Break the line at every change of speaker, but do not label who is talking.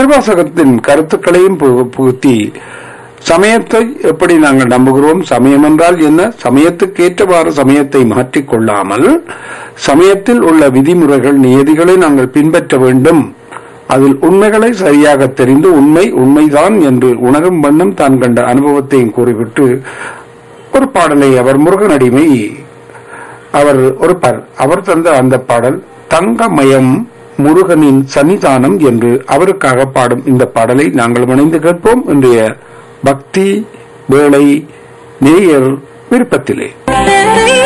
திருவாசகத்தின் கருத்துக்களையும் பு- புகுத்தி சமயத்தை எப்படி நாங்கள் நம்புகிறோம் சமயம் என்றால் என்ன சமயத்துக்கு ஏற்றவாறு சமயத்தை மாற்றிக் கொள்ளாமல் சமயத்தில் உள்ள விதிமுறைகள் நியதிகளை நாங்கள் பின்பற்ற வேண்டும் அதில் உண்மைகளை சரியாக தெரிந்து உண்மை உண்மைதான் என்று உணரும் வண்ணம் தான் கண்ட அனுபவத்தையும் கூறிவிட்டு ஒரு பாடலை அவர் முருகனடிமை அவர் ஒரு பர் அவர் தந்த அந்த பாடல் தங்கமயம் முருகனின் சன்னிதானம் என்று அவருக்காக பாடும் இந்த பாடலை நாங்கள் இணைந்து கேட்போம் இன்றைய பக்தி வேளை நேயர் விருப்பத்திலே